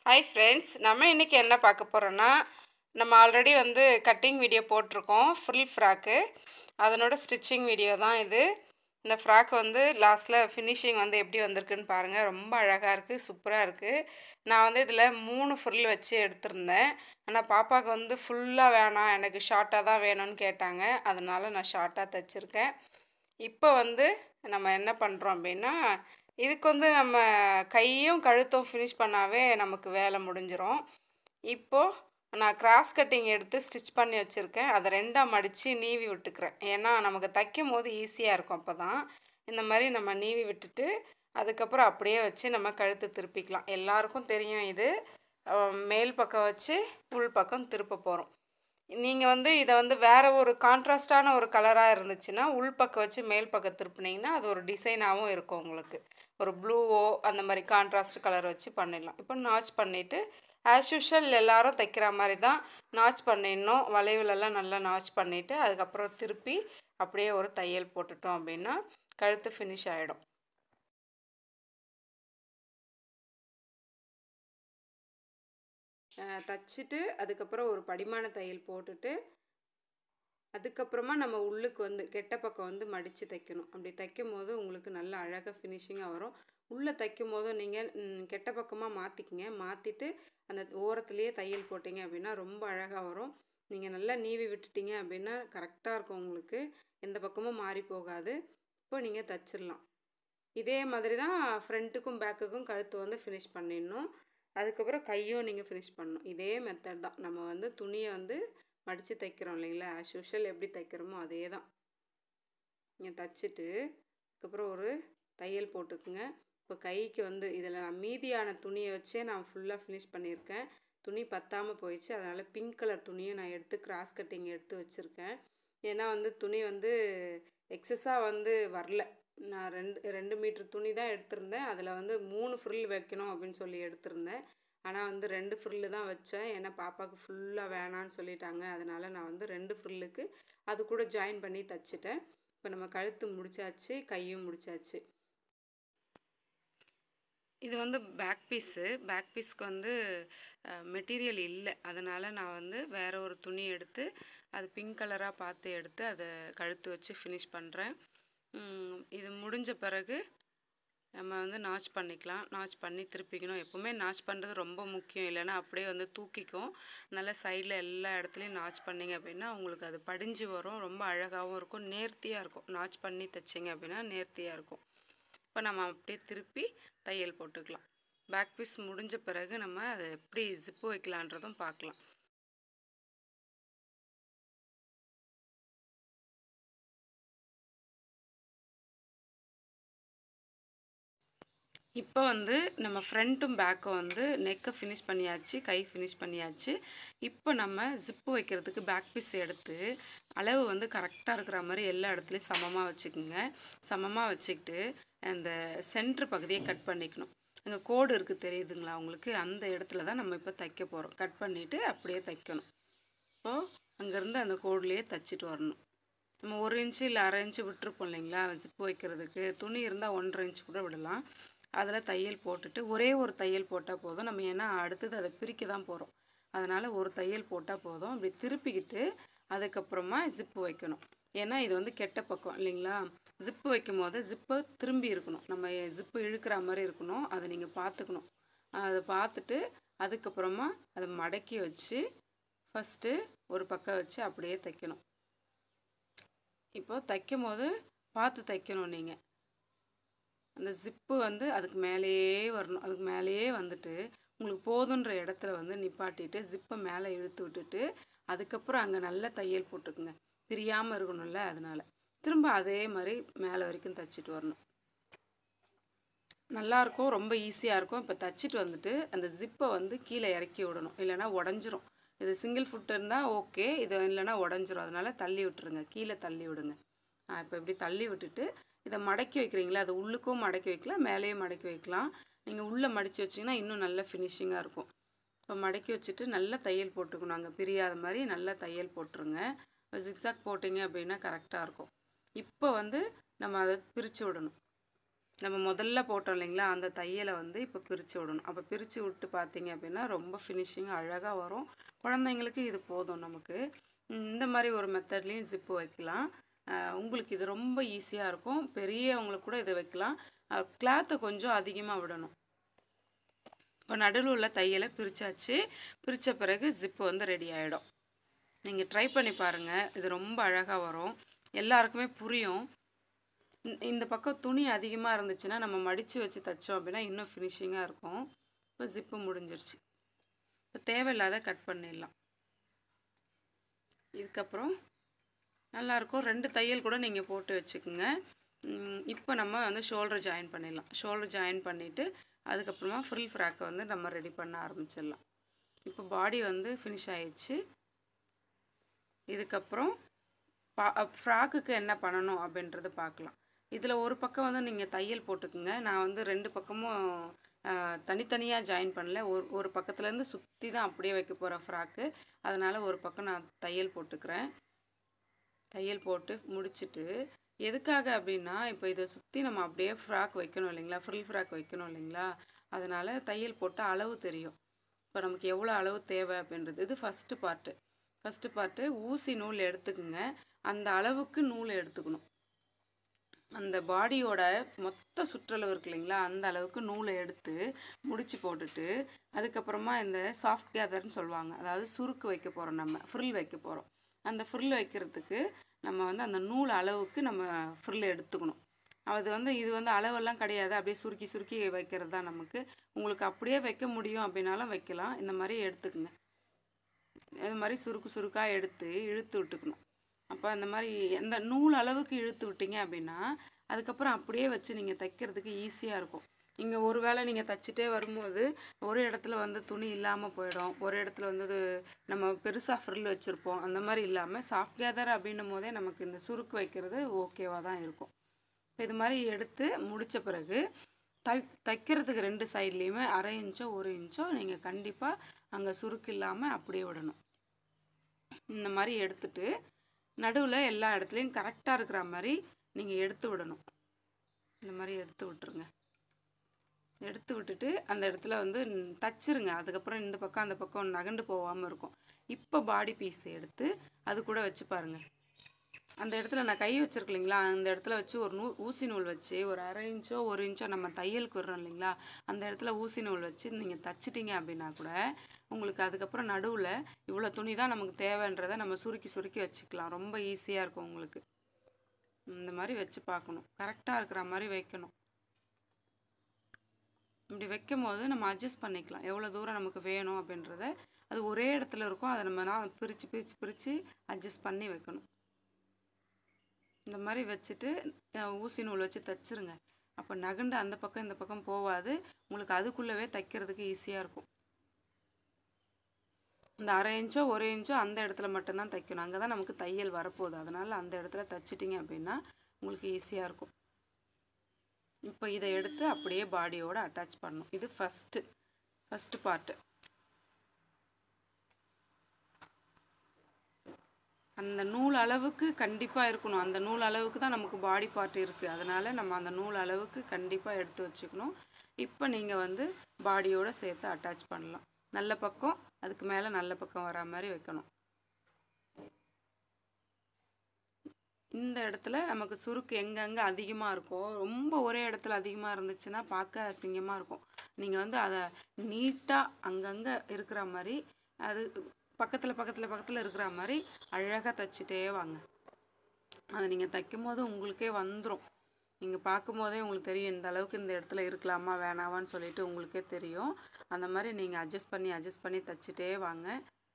hi friends நம்ம இன்றைக்கி என்ன பார்க்க போகிறோன்னா நம்ம ஆல்ரெடி வந்து கட்டிங் வீடியோ போட்டிருக்கோம் ஃபுல் ஃப்ராக்கு அதனோட ஸ்டிச்சிங் வீடியோ தான் இது இந்த ஃப்ராக் வந்து லாஸ்ட்டில் ஃபினிஷிங் வந்து எப்படி வந்திருக்குன்னு பாருங்கள் ரொம்ப அழகாக இருக்குது சூப்பராக இருக்குது நான் வந்து இதில் மூணு ஃபுல் வச்சு எடுத்திருந்தேன் ஆனால் பாப்பாவுக்கு வந்து ஃபுல்லாக வேணாம் எனக்கு ஷார்ட்டாக தான் வேணும்னு கேட்டாங்க அதனால் நான் ஷார்ட்டாக தைச்சிருக்கேன் இப்போ வந்து நம்ம என்ன பண்ணுறோம் அப்படின்னா இதுக்கு வந்து நம்ம கையும் கழுத்தும் ஃபினிஷ் பண்ணாவே நமக்கு வேலை முடிஞ்சிரும் இப்போது நான் கிராஸ் கட்டிங் எடுத்து ஸ்டிச் பண்ணி வச்சுருக்கேன் அதை ரெண்டாக மடித்து நீவி விட்டுக்கிறேன் ஏன்னா நமக்கு தைக்கும் போது ஈஸியாக இருக்கும் அப்போ தான் இந்த மாதிரி நம்ம நீவி விட்டுட்டு அதுக்கப்புறம் அப்படியே வச்சு நம்ம கழுத்து திருப்பிக்கலாம் எல்லாருக்கும் தெரியும் இது அஹ் மேல் பக்கம் வச்சு உள் பக்கம் திருப்ப போகிறோம் நீங்கள் வந்து இதை வந்து வேறு ஒரு கான்ட்ராஸ்டான ஒரு கலராக இருந்துச்சுன்னா உள் பக்கம் வச்சு மேல் பக்கம் திருப்பினீங்கன்னா அது ஒரு டிசைனாகவும் இருக்கும் உங்களுக்கு ஒரு ப்ளூவோ அந்த மாதிரி கான்ட்ராஸ்ட் கலர் வச்சு பண்ணிடலாம் இப்போ நாச் பண்ணிவிட்டு ஆஸ் யூஷுவல் எல்லாரும் தைக்கிற மாதிரி தான் நாச் பண்ணிடணும் வளைவுலெல்லாம் நல்லா நாச் பண்ணிவிட்டு அதுக்கப்புறம் திருப்பி அப்படியே ஒரு தையல் போட்டுட்டோம் அப்படின்னா கழுத்து ஃபினிஷ் ஆகிடும் தச்சுட்டு அதுக்கப்புறம் ஒரு படிமான தையல் போட்டுட்டு அதுக்கப்புறமா நம்ம உள்ளுக்கு வந்து கெட்ட பக்கம் வந்து மடித்து தைக்கணும் அப்படி தைக்கும் போது உங்களுக்கு நல்ல அழகாக ஃபினிஷிங்காக வரும் உள்ளே தைக்கும் போதும் நீங்கள் கெட்ட பக்கமாக மாற்றிக்கிங்க மாற்றிட்டு அந்த ஓரத்துலேயே தையல் போட்டிங்க அப்படின்னா ரொம்ப அழகாக வரும் நீங்கள் நல்லா நீவி விட்டுட்டீங்க அப்படின்னா கரெக்டாக இருக்கும் உங்களுக்கு எந்த பக்கமும் மாறி போகாது இப்போ நீங்கள் தச்சிடலாம் இதே மாதிரி தான் ஃப்ரண்ட்டுக்கும் பேக்குக்கும் கழுத்து வந்து ஃபினிஷ் பண்ணிடணும் அதுக்கப்புறம் கையும் நீங்கள் ஃபினிஷ் பண்ணணும் இதே மெத்தட் தான் நம்ம வந்து துணியை வந்து மடித்து தைக்கிறோம் இல்லைங்களா ஆஸ் யூஷுவல் எப்படி தைக்கிறோமோ அதே தான் நீங்கள் தச்சுட்டு அதுக்கப்புறம் ஒரு தையல் போட்டுக்குங்க இப்போ கைக்கு வந்து இதில் நான் மீதியான துணியை வச்சே நான் ஃபுல்லாக ஃபினிஷ் பண்ணியிருக்கேன் துணி பத்தாமல் போயிடுச்சு அதனால் பிங்க் கலர் துணியை நான் எடுத்து கிராஸ் கட்டிங் எடுத்து வச்சுருக்கேன் ஏன்னா வந்து துணி வந்து எக்ஸஸாக வந்து வரல நான் ரெண்டு ரெண்டு மீட்ரு துணி தான் எடுத்திருந்தேன் அதில் வந்து மூணு ஃப்ரில் வைக்கணும் அப்படின்னு சொல்லி எடுத்திருந்தேன் ஆனால் வந்து ரெண்டு ஃப்ரில்லு தான் வச்சேன் ஏன்னா பாப்பாவுக்கு ஃபுல்லாக வேணான்னு சொல்லிட்டாங்க அதனால் நான் வந்து ரெண்டு ஃப்ரில்லுக்கு அது கூட ஜாயின் பண்ணி தச்சிட்டேன் இப்போ நம்ம கழுத்து முடிச்சாச்சு கையும் முடிச்சாச்சு இது வந்து பேக் பீஸு பேக் பீஸ்க்கு வந்து மெட்டீரியல் இல்லை அதனால் நான் வந்து வேறு ஒரு துணி எடுத்து அது பிங்க் கலராக பார்த்து எடுத்து அதை கழுத்து வச்சு ஃபினிஷ் பண்ணுறேன் இது முடிஞ்ச பிறகு நம்ம வந்து நாச் பண்ணிக்கலாம் நாச் பண்ணி திருப்பிக்கணும் எப்போவுமே நாச் பண்ணுறது ரொம்ப முக்கியம் இல்லைன்னா அப்படியே வந்து தூக்கிக்கும் நல்லா சைடில் எல்லா இடத்துலையும் நாச் பண்ணிங்க அப்படின்னா உங்களுக்கு அது படிஞ்சு வரும் ரொம்ப அழகாகவும் இருக்கும் நேர்த்தியாக இருக்கும் நாச் பண்ணி தைச்சிங்க அப்படின்னா நேர்த்தியாக இருக்கும் இப்போ நம்ம அப்படியே திருப்பி தையல் போட்டுக்கலாம் பேக் பீஸ் முடிஞ்ச பிறகு நம்ம அதை எப்படி ஜிப்பு வைக்கலான்றதும் பார்க்கலாம் இப்போ வந்து நம்ம ஃப்ரண்ட்டும் பேக்கும் வந்து நெக்கை ஃபினிஷ் பண்ணியாச்சு கை ஃபினிஷ் பண்ணியாச்சு இப்போ நம்ம ஜிப்பு வைக்கிறதுக்கு பேக் பீஸ் எடுத்து அளவு வந்து கரெக்டாக இருக்கிற மாதிரி எல்லா இடத்துலையும் சமமாக வச்சுக்கோங்க சமமாக வச்சுக்கிட்டு அந்த சென்ட்ரு பகுதியை கட் பண்ணிக்கணும் அங்கே கோடு இருக்குது தெரியுதுங்களா உங்களுக்கு அந்த இடத்துல தான் நம்ம இப்போ தைக்க போகிறோம் கட் பண்ணிவிட்டு அப்படியே தைக்கணும் இப்போது அங்கேருந்து அந்த கோடுலேயே தைச்சிட்டு வரணும் நம்ம ஒரு இன்ச்சு இல்லை அரை இன்ச்சு விட்டுருப்போம் இல்லைங்களா ஜிப்பு வைக்கிறதுக்கு துணி இருந்தால் ஒன்றரை இன்ச்சு கூட விடலாம் அதில் தையல் போட்டுட்டு ஒரே ஒரு தையல் போட்டால் போதும் நம்ம ஏன்னா அடுத்தது அதை பிரிக்க தான் போகிறோம் அதனால் ஒரு தையல் போட்டால் போதும் அப்படி திருப்பிக்கிட்டு அதுக்கப்புறமா ஜிப்பு வைக்கணும் ஏன்னா இது வந்து கெட்ட பக்கம் இல்லைங்களா ஜிப்பு வைக்கும் போது ஜிப்பை திரும்பி இருக்கணும் நம்ம ஜிப்பு இழுக்கிற மாதிரி இருக்கணும் அதை நீங்கள் பார்த்துக்கணும் அதை பார்த்துட்டு அதுக்கப்புறமா அதை மடக்கி வச்சு ஃபஸ்ட்டு ஒரு பக்கம் வச்சு அப்படியே தைக்கணும் இப்போ தைக்கும் போது பார்த்து தைக்கணும் நீங்கள் அந்த ஜிப்பு வந்து அதுக்கு மேலேயே வரணும் அதுக்கு மேலேயே வந்துட்டு உங்களுக்கு போதுன்ற இடத்துல வந்து நிப்பாட்டிட்டு ஜிப்பை மேலே இழுத்து விட்டுட்டு அதுக்கப்புறம் அங்கே நல்ல தையல் போட்டுக்குங்க பிரியாமல் இருக்கணும்ல அதனால் திரும்ப அதே மாதிரி மேலே வரைக்கும் தைச்சிட்டு வரணும் நல்லாயிருக்கும் ரொம்ப ஈஸியாக இருக்கும் இப்போ தைச்சிட்டு வந்துட்டு அந்த ஜிப்பை வந்து கீழே இறக்கி விடணும் இல்லைனா உடஞ்சிரும் இது சிங்கிள் ஃபுட் இருந்தால் ஓகே இது இல்லைனா உடஞ்சிரும் அதனால் தள்ளி விட்டுருங்க கீழே தள்ளி விடுங்க இப்போ இப்படி தள்ளி விட்டுட்டு இதை மடக்கி வைக்கிறீங்களா அதை உள்ளுக்கும் மடக்கி வைக்கலாம் மேலேயும் மடக்கி வைக்கலாம் நீங்கள் உள்ளே மடித்து வச்சிங்கன்னா இன்னும் நல்ல ஃபினிஷிங்காக இருக்கும் இப்போ மடக்கி வச்சுட்டு நல்லா தையல் போட்டுக்கணும் அங்கே பிரியாத மாதிரி நல்லா தையல் போட்டுருங்க ஜிக்ஸாக் போட்டிங்க அப்படின்னா கரெக்டாக இருக்கும் இப்போ வந்து நம்ம அதை பிரித்து விடணும் நம்ம முதல்ல போட்டோம் இல்லைங்களா அந்த தையலை வந்து இப்போ பிரித்து விடணும் அப்போ பிரித்து விட்டு பார்த்தீங்க அப்படின்னா ரொம்ப ஃபினிஷிங் அழகாக வரும் குழந்தைங்களுக்கு இது போதும் நமக்கு உம், இந்த மாதிரி ஒரு மெத்தட்லேயும் ஜிப்பு வைக்கலாம் அஹ், உங்களுக்கு இது ரொம்ப ஈஸியாக இருக்கும் பெரியவங்களுக்கு கூட இதை வைக்கலாம் கிளாத்தை கொஞ்சம் அதிகமாக விடணும் இப்போ நடுவில் உள்ள தையலை பிரித்தாச்சு பிரித்த பிறகு ஜிப்பு வந்து ரெடி ஆகிடும் நீங்கள் ட்ரை பண்ணி பாருங்கள் இது ரொம்ப அழகாக வரும் எல்லாருக்குமே புரியும் இந்த- இந்த பக்கம் துணி அதிகமாக இருந்துச்சுன்னா நம்ம மடித்து வச்சு தைச்சோம் அப்படின்னா இன்னும் ஃபினிஷிங்காக இருக்கும் இப்போ ஜிப்பு முடிஞ்சிருச்சு இப்போ தேவையில்லாத கட் பண்ணிடலாம் இதுக்கப்புறம் நல்லாயிருக்கும் ரெண்டு தையல் கூட நீங்கள் போட்டு வச்சுக்கோங்க இப்போ நம்ம வந்து ஷோல்டர் ஜாயின் பண்ணிடலாம் ஷோல்டர் ஜாயின் பண்ணிவிட்டு அதுக்கப்புறமா ஃபுல் ஃப்ராக்கை வந்து நம்ம ரெடி பண்ண ஆரம்பிச்சிடலாம் இப்போ பாடி வந்து ஃபினிஷ் ஆயிடுச்சு இதுக்கப்புறம் பா ஃப்ராக்குக்கு என்ன பண்ணணும் அப்படின்றத பார்க்கலாம் இதில் ஒரு பக்கம் வந்து நீங்கள் தையல் போட்டுக்குங்க நான் வந்து ரெண்டு பக்கமும் தனித்தனியாக ஜாயின் பண்ணல ஒரு ஒரு பக்கத்துலேருந்து சுற்றி தான் அப்படியே வைக்க போகிறேன் ஃப்ராக்கு அதனால் ஒரு பக்கம் நான் தையல் போட்டுக்கிறேன் தையல் போட்டு முடிச்சிட்டு எதுக்காக அப்படின்னா இப்போ இதை சுற்றி நம்ம அப்படியே ஃப்ராக் வைக்கணும் இல்லைங்களா ஃப்ரில் ஃப்ராக் வைக்கணும் இல்லைங்களா அதனால் தையல் போட்டு அளவு தெரியும் இப்போ நமக்கு எவ்வளோ அளவு தேவை அப்படின்றது இது ஃபஸ்ட்டு பார்ட்டு ஃபஸ்ட்டு பார்ட்டு ஊசி நூல் எடுத்துக்குங்க அந்த அளவுக்கு நூல் எடுத்துக்கணும் அந்த பாடியோட மொத்த சுற்றளவு இருக்கு இல்லைங்களா அந்த அளவுக்கு நூலை எடுத்து முடிச்சு போட்டுட்டு அதுக்கப்புறமா இந்த சாஃப்ட் கேதர்னு சொல்லுவாங்க அதாவது சுருக்கு வைக்க போகிறோம் நம்ம ஃப்ரில் வைக்க போகிறோம் அந்த ஃப்ரில் வைக்கிறதுக்கு நம்ம வந்து அந்த நூல் அளவுக்கு நம்ம ஃப்ரில் எடுத்துக்கணும் அது வந்து இது வந்து அளவெல்லாம் கிடையாது அப்படியே சுருக்கி சுருக்கி வைக்கிறது தான் நமக்கு உங்களுக்கு அப்படியே வைக்க முடியும் அப்படின்னாலும் வைக்கலாம் இந்த மாதிரி எடுத்துக்குங்க இது மாதிரி சுருக்கு சுருக்காக எடுத்து இழுத்து விட்டுக்கணும் அப்போ அந்த மாதிரி எந்த நூல் அளவுக்கு இழுத்து விட்டீங்க அப்படின்னா அதுக்கப்புறம் அப்படியே வச்சு நீங்கள் தைக்கிறதுக்கு ஈஸியாக இருக்கும் இங்கே ஒரு வேளை நீங்கள் தைச்சிட்டே வரும்போது ஒரு இடத்துல வந்து துணி இல்லாமல் போயிடும் ஒரு இடத்துல வந்து இது நம்ம பெருசாக ஃப்ரில் வச்சுருப்போம் அந்த மாதிரி இல்லாமல் சாஃப்ட் கேதர் அப்படின்னும் போதே நமக்கு இந்த சுருக்கு வைக்கிறது ஓகேவாக தான் இருக்கும் இப்போ இது மாதிரி எடுத்து முடித்த பிறகு தை தைக்கிறதுக்கு ரெண்டு சைட்லேயுமே அரை இன்ச்சோ ஒரு இன்ச்சோ நீங்கள் கண்டிப்பாக அங்கே சுருக்கு இல்லாமல் அப்படியே விடணும் இந்த மாதிரி எடுத்துட்டு நடுவில் எல்லா இடத்துலையும் கரெக்டாக இருக்கிற மாதிரி நீங்கள் எடுத்து விடணும் இந்த மாதிரி எடுத்து விட்டுருங்க எடுத்து விட்டுட்டு அந்த இடத்துல வந்து ம், தச்சிருங்க அதுக்கப்புறம் இந்த பக்கம் அந்த பக்கம் நகண்டு போகாமல் இருக்கும் இப்போ பாடி பீஸ் எடுத்து அது கூட வச்சு பாருங்கள் அந்த இடத்துல நான் கை வச்சிருக்கேன் இல்லைங்களா அந்த இடத்துல வச்சு ஒரு நூ ஊசி நூல் வச்சு ஒரு அரை இன்ச்சோ ஒரு இன்ச்சோ நம்ம தையலுக்கு விடுறோம் இல்லைங்களா அந்த இடத்துல ஊசி நூல் வச்சு நீங்கள் தச்சிட்டீங்க அப்படின்னா கூட உங்களுக்கு அதுக்கப்புறம் நடுவில் இவ்வளோ துணி தான் நமக்கு தேவைன்றதை நம்ம சுருக்கி சுருக்கி வச்சுக்கலாம் ரொம்ப ஈஸியாக இருக்கும் உங்களுக்கு இந்த மாதிரி வச்சு பார்க்கணும் கரெக்டாக இருக்கிற மாதிரி வைக்கணும் இப்படி வைக்கும் போது நம்ம அட்ஜஸ்ட் பண்ணிக்கலாம் எவ்வளோ தூரம் நமக்கு வேணும் அப்படின்றத அது ஒரே இடத்துல இருக்கும் அதை நம்ம தான் பிரித்து பிரித்து பிரித்து அட்ஜஸ்ட் பண்ணி வைக்கணும் இந்த மாதிரி வச்சுட்டு அஹ், ஊசி நூல் வச்சு தைச்சிருங்க அப்போ நகண்டு அந்த பக்கம் இந்த பக்கம் போகாது உங்களுக்கு அதுக்குள்ளவே தைக்கிறதுக்கு ஈஸியாக இருக்கும் இந்த அரை இன்ச்சோ ஒரு இன்ச்சோ அந்த இடத்துல மட்டும்தான் தைக்கணும் அங்கே தான் நமக்கு தையல் வரப்போகுது அதனால் அந்த இடத்துல தைச்சிட்டிங்க அப்படின்னா உங்களுக்கு ஈஸியாக இருக்கும் இப்போ இதை எடுத்து அப்படியே பாடியோட அட்டாச் பண்ணணும் இது ஃபஸ்ட்டு ஃபஸ்ட்டு பார்ட்டு அந்த நூல் அளவுக்கு கண்டிப்பாக இருக்கணும் அந்த நூல் அளவுக்கு தான் நமக்கு பாடி பார்ட் இருக்குது அதனால் நம்ம அந்த நூல் அளவுக்கு கண்டிப்பாக எடுத்து வச்சுக்கணும் இப்போ நீங்கள் வந்து பாடியோட சேர்த்து அட்டாச் பண்ணலாம் நல்ல பக்கம் அதுக்கு மேலே நல்ல பக்கம் வரா மாதிரி வைக்கணும் இந்த இடத்துல நமக்கு சுருக்கு எங்கெங்கே அதிகமாக இருக்கோ ரொம்ப ஒரே இடத்துல அதிகமாக இருந்துச்சுன்னா பார்க்க அசிங்கமாக இருக்கும் நீங்கள் வந்து அதை நீட்டாக அங்கங்கே இருக்கிற மாதிரி அது பக்கத்தில் பக்கத்தில் பக்கத்தில் இருக்கிற மாதிரி அழகாக தைச்சிட்டே வாங்க அதை நீங்கள் தைக்கும் போது உங்களுக்கே வந்துடும் நீங்கள் பார்க்கும்போதே உங்களுக்கு தெரியும் இந்த அளவுக்கு இந்த இடத்துல இருக்கலாமா வேணாவான்னு சொல்லிட்டு உங்களுக்கே தெரியும் அந்த மாதிரி நீங்கள் அட்ஜஸ்ட் பண்ணி அட்ஜஸ்ட் பண்ணி தைச்சிட்டே வாங்க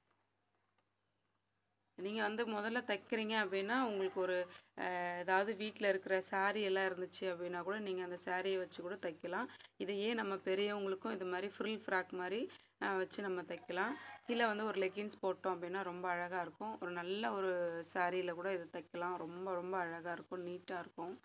நீங்கள் வந்து முதல்ல தைக்கிறீங்க அப்படின்னா உங்களுக்கு ஒரு அஹ், ஏதாவது வீட்டில் இருக்கிற saree எல்லாம் இருந்துச்சு அப்படின்னா கூட நீங்கள் அந்த சாரியை வச்சு கூட தைக்கலாம் இதையே நம்ம பெரியவங்களுக்கும் இது மாதிரி ஃப்ரில் ஃப்ராக் மாதிரி அஹ், வச்சு நம்ம தைக்கலாம் கீழே வந்து ஒரு லெகின்ஸ் போட்டோம் அப்படின்னா ரொம்ப அழகாக இருக்கும் ஒரு நல்ல ஒரு சாரியில் கூட இது தைக்கலாம் ரொம்ப ரொம்ப அழகாக இருக்கும் நீட்டாக இருக்கும்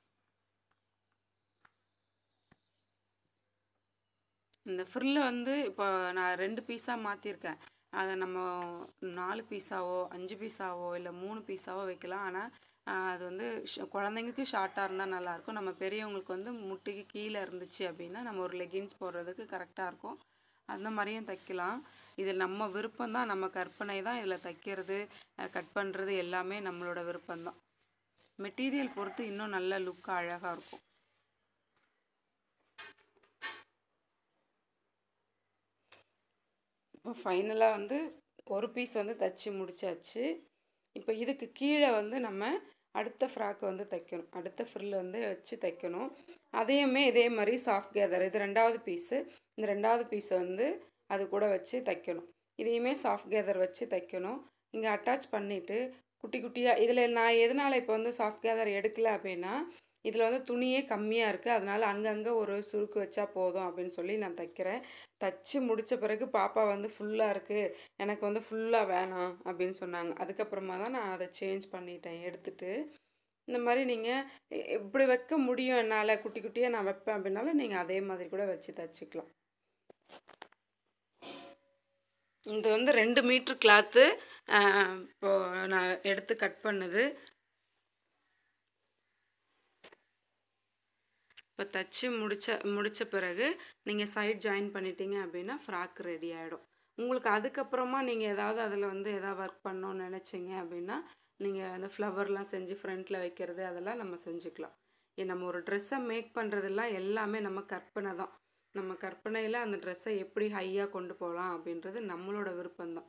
இந்த ஃப்ரில்லை வந்து இப்போ நான் ரெண்டு பீஸாக மாற்றிருக்கேன் அதை நம்ம நாலு பீஸாவோ அஞ்சு பீஸாவோ இல்லை மூணு பீஸாவோ வைக்கலாம் ஆனால் ஆஹ் அது வந்து ஷ- குழந்தைங்களுக்கு ஷார்ட்டாக இருந்தால் நல்லாயிருக்கும் நம்ம பெரியவங்களுக்கு வந்து முட்டிக்கு கீழே இருந்துச்சு அப்படின்னா நம்ம ஒரு லெகின்ஸ் போடுறதுக்கு கரெக்டாக இருக்கும் அந்த மாதிரியும் தைக்கலாம் இது நம்ம விருப்பம் தான் நம்ம கற்பனை தான் இதில் தைக்கிறது கட் பண்ணுறது எல்லாமே நம்மளோட விருப்பம்தான் மெட்டீரியல் பொறுத்து இன்னும் நல்ல லுக் அழகாக இருக்கும் இப்போ ஃபைனலாக வந்து ஒரு பீஸ் வந்து தச்சு முடிச்சாச்சு இப்போ இதுக்கு கீழே வந்து நம்ம அடுத்த ஃப்ராக் வந்து தைக்கணும் அடுத்த ஃப்ரில் வந்து வச்சு தைக்கணும் அதையுமே இதே மாதிரி சாஃப்ட் கேதர் இது ரெண்டாவது பீஸு இந்த ரெண்டாவது பீஸை வந்து அது கூட வச்சு தைக்கணும் இதையுமே சாஃப்ட் கேதர் வச்சு தைக்கணும் இங்கே அட்டாச் பண்ணிவிட்டு குட்டி குட்டியாக இதில் நான் எதனால் இப்போ வந்து சாஃப்ட் கேதர் எடுக்கல அப்படின்னா இதில் வந்து துணியே கம்மியாக இருக்குது அதனால் அங்கங்கே ஒரு சுருக்கு வச்சா போதும் அப்படின்னு சொல்லி நான் தைக்கிறேன் தச்சு முடித்த பிறகு பாப்பா வந்து ஃபுல்லாக இருக்குது எனக்கு வந்து ஃபுல்லாக வேணாம் அப்படின்னு சொன்னாங்க அதுக்கப்புறமா தான் நான் அதை சேஞ்ச் பண்ணிட்டேன் எடுத்துட்டு இந்த மாதிரி நீங்கள் இப்படி வைக்க முடியும் என்னால் குட்டி குட்டியாக நான் வைப்பேன் அப்படின்னாலும் நீங்கள் அதே மாதிரி கூட வச்சு தச்சுக்கலாம் இது வந்து ரெண்டு மீட்ரு கிளாத்து இப்போ நான் எடுத்து கட் பண்ணது இப்போ தச்சு முடிச்ச முடித்த பிறகு நீங்கள் சைட் ஜாயின் பண்ணிட்டீங்க அப்படின்னா ஃப்ராக் ரெடி ஆகிடும் உங்களுக்கு அதுக்கப்புறமா நீங்கள் ஏதாவது அதில் வந்து எதாவது ஒர்க் பண்ணணும்னு நினச்சிங்க அப்படின்னா நீங்கள் அந்த ஃப்ளவர்லாம் செஞ்சு ஃப்ரண்ட்டில் வைக்கிறது அதெல்லாம் நம்ம செஞ்சுக்கலாம் ஏ நம்ம ஒரு ட்ரெஸ்ஸை மேக் பண்ணுறதெல்லாம் எல்லாமே நம்ம கற்பனை தான் நம்ம கற்பனையில் அந்த ட்ரெஸ்ஸை எப்படி ஹையாக கொண்டு போகலாம் அப்படின்றது நம்மளோட விருப்பம்தான்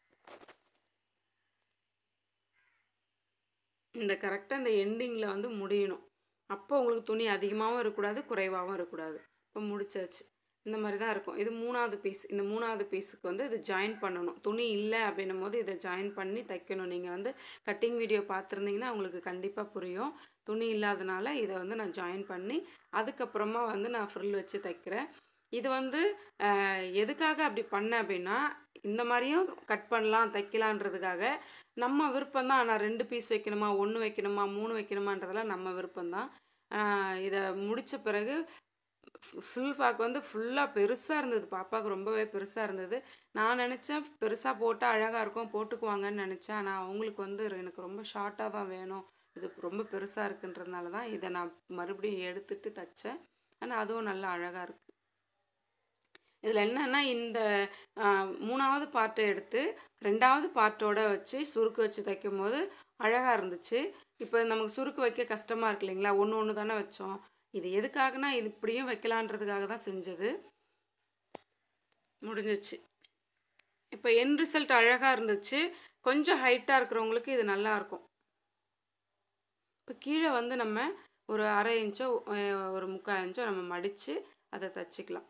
இந்த கரெக்டாக இந்த எண்டிங்கில் வந்து முடியணும் அப்போ உங்களுக்கு துணி அதிகமாகவும் இருக்கக்கூடாது குறைவாகவும் இருக்கக்கூடாது இப்போ முடிச்சாச்சு இந்த மாதிரி தான் இருக்கும் இது மூணாவது பீஸ் இந்த மூணாவது பீஸுக்கு வந்து இது ஜாயின் பண்ணணும் துணி இல்லை அப்படின்னும் போது இதை ஜாயின் பண்ணி தைக்கணும் நீங்கள் வந்து கட்டிங் வீடியோ பார்த்துருந்தீங்கன்னா உங்களுக்கு கண்டிப்பாக புரியும் துணி இல்லாதனால இதை வந்து நான் ஜாயின் பண்ணி அதுக்கப்புறமா வந்து நான் ஃப்ரில் வச்சு தைக்கிறேன் இது வந்து அஹ், எதுக்காக அப்படி பண்ணேன் அப்படின்னா இந்த மாதிரியும் கட் பண்ணலாம் தைக்கலான்றதுக்காக நம்ம விருப்பம் தான் நான் ரெண்டு பீஸ் வைக்கணுமா ஒன்று வைக்கணுமா மூணு வைக்கணுமான்றதெல்லாம் நம்ம விருப்பம்தான் ஆஹ் இதை முடித்த பிறகு ஃபுல் ஃபாக் வந்து ஃபுல்லாக பெருசாக இருந்தது பாப்பாவுக்கு ரொம்பவே பெருசாக இருந்தது நான் நினச்சேன் பெருசாக போட்டால் அழகாக இருக்கும் போட்டுக்குவாங்கன்னு நினச்சேன் ஆனால் அவங்களுக்கு வந்து எனக்கு ரொம்ப ஷார்ட்டாக தான் வேணும் இது ரொம்ப பெருசாக இருக்குன்றதுனால தான் இதை நான் மறுபடியும் எடுத்துட்டு தைச்சேன் ஆனால் அதுவும் நல்லா அழகாக இருக்குது இதில் என்னன்னா இந்த ஆஹ், மூணாவது பார்ட்டை எடுத்து ரெண்டாவது பார்ட்டோட வச்சு சுருக்கு வச்சு தைக்கும் போது அழகாக இருந்துச்சு இப்போ நமக்கு சுருக்கு வைக்க கஷ்டமாக இருக்கு இல்லைங்களா ஒன்று ஒன்று தானே வச்சோம் இது எதுக்காகனா இது இப்படியும் வைக்கலான்றதுக்காக தான் செஞ்சது முடிஞ்சிச்சு இப்போ என் ரிசல்ட் அழகாக இருந்துச்சு கொஞ்சம் ஹைட்டாக இருக்கிறவங்களுக்கு இது நல்லா இருக்கும் இப்போ கீழே வந்து நம்ம ஒரு அரை இன்ச்சோ அஹ், ஒரு முக்கால் இன்ச்சோ நம்ம மடித்து அதை தச்சுக்கலாம்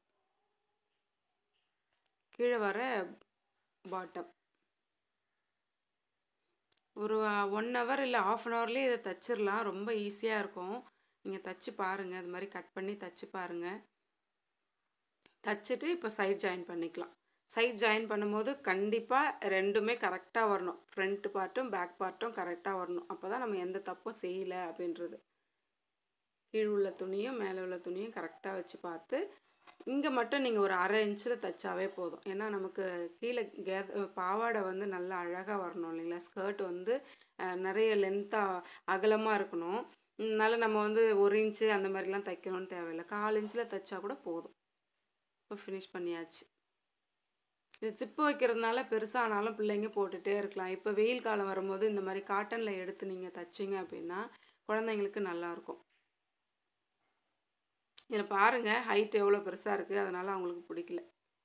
கீழே வர பாட்டம் ஒரு ஒன் ஹவர் இல்லை ஆஃப் அன் ஹவர்லேயே இதை தச்சிடலாம் ரொம்ப ஈஸியாக இருக்கும் நீங்கள் தச்சு பாருங்கள் அது மாதிரி கட் பண்ணி தச்சு பாருங்கள் தச்சுட்டு இப்போ சைட் ஜாயின் பண்ணிக்கலாம் சைட் ஜாயின் பண்ணும்போது கண்டிப்பாக ரெண்டுமே கரெக்டாக வரணும் ஃப்ரண்ட் பார்ட்டும் பேக் பார்ட்டும் கரெக்டாக வரணும் அப்போ தான் நம்ம எந்த தப்பும் செய்யலை அப்படின்றது கீழ் உள்ள துணியும் மேலே உள்ள துணியும் கரெக்டாக வச்சு பார்த்து இங்கே மட்டும் நீங்கள் ஒரு அரை இன்ச்சில் தைச்சாவே போதும் ஏன்னா நமக்கு கீழே கே பாவாடை வந்து நல்லா அழகாக வரணும் இல்லைங்களா ஸ்கர்ட் வந்து அஹ், நிறைய லென்த்தாக அகலமாக இருக்கணும் அதனால நம்ம வந்து ஒரு இன்ச்சு அந்த மாதிரிலாம் தைக்கணும்னு தேவையில்லை கால் இன்ச்சில் தைச்சா கூட போதும் இப்போ ஃபினிஷ் பண்ணியாச்சு இது ஜிப்பு வைக்கிறதுனால பெருசானாலும் பிள்ளைங்க போட்டுகிட்டே இருக்கலாம் இப்போ வெயில் காலம் வரும்போது இந்த மாதிரி காட்டனில் எடுத்து நீங்கள் தைச்சிங்க அப்படின்னா குழந்தைங்களுக்கு நல்லாயிருக்கும் இதில் பாருங்கள் ஹைட் எவ்வளோ பெருசாக இருக்குது அதனால் அவங்களுக்கு பிடிக்கல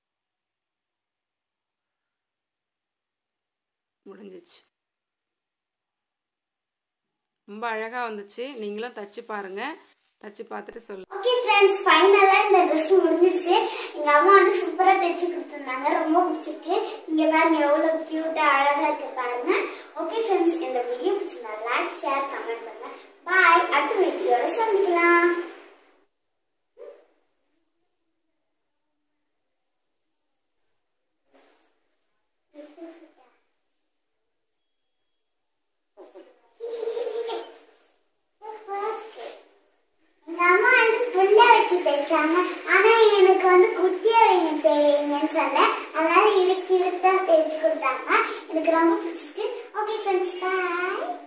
முடிஞ்சிச்சு ரொம்ப அழகாக வந்துச்சு நீங்களும் தச்சு பாருங்கள் தச்சு பார்த்துட்டு சொல்லுங்கள் ஓகே ஃப்ரெண்ட்ஸ் ஃபைனலாக இந்த ட்ரெஸ் முடிஞ்சிருச்சு எங்கள் அம்மா வந்து சூப்பராக தைச்சு கொடுத்துருந்தாங்க ரொம்ப பிடிச்சிருக்கு இங்கே பாருங்க எவ்வளோ க்யூட்டாக அழகாக இருக்கு பாருங்க ஓகே ஃப்ரெண்ட்ஸ் இந்த வீடியோ பிடிச்சிருந்தா லைக் ஷேர் கமெண்ட் பண்ணுங்க பாய் அடுத்த வீடியோட சந்திக்கலாம் எங்க அம்மா வந்து புல்ல வச்சு தைச்சாங்க ஆனா எனக்கு வந்து குட்டியா வைங்க தேவைங்கன்னு சொன்ன அதனால இழுக்கு இழுத்தா தேய்ச்சி கொடுத்தாங்க எனக்கு ரொம்ப பிடிச்சிருக்கு ஓகே ஃப்ரெண்ட்ஸ் பாய்